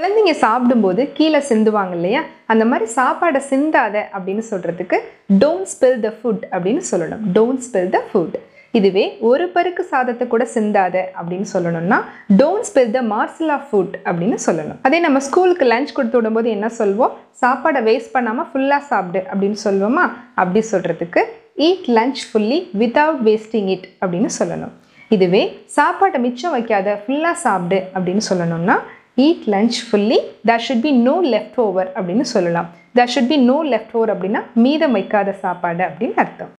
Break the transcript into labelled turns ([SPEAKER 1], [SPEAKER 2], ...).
[SPEAKER 1] குழந்தைங்க சாப்பிடும்போது கீழே சிந்துவாங்க இல்லையா அந்த மாதிரி சாப்பாடை சிந்தாத அப்படின்னு சொல்கிறதுக்கு டோன்ட் ஸ்பில் த ஃபுட் அப்படின்னு சொல்லணும் டோன்ட் ஸ்பில் த ஃபுட் இதுவே ஒரு பருக்கு சாதத்தை கூட சிந்தாத அப்படின்னு சொல்லணும்னா don't spill the morsel of food அப்படின்னு சொல்லணும் அதே நம்ம ஸ்கூலுக்கு லஞ்ச் கொடுத்து விடும்போது என்ன சொல்வோம் சாப்பாடை வேஸ்ட் பண்ணாமல் ஃபுல்லாக சாப்பிடு அப்படின்னு சொல்லுவோமா அப்படி சொல்கிறதுக்கு eat lunch fully without wasting it அப்படின்னு சொல்லணும் இதுவே சாப்பாட்டை மிச்சம் வைக்காத ஃபுல்லாக சாப்பிடு அப்படின்னு சொல்லணும்னா eat lunch fully that should be no left over அப்படின்னு சொல்லலாம் that should be no left over அப்படின்னா மீதம் வைக்காத சாப்பாடு அப்படின்னு அர்த்தம்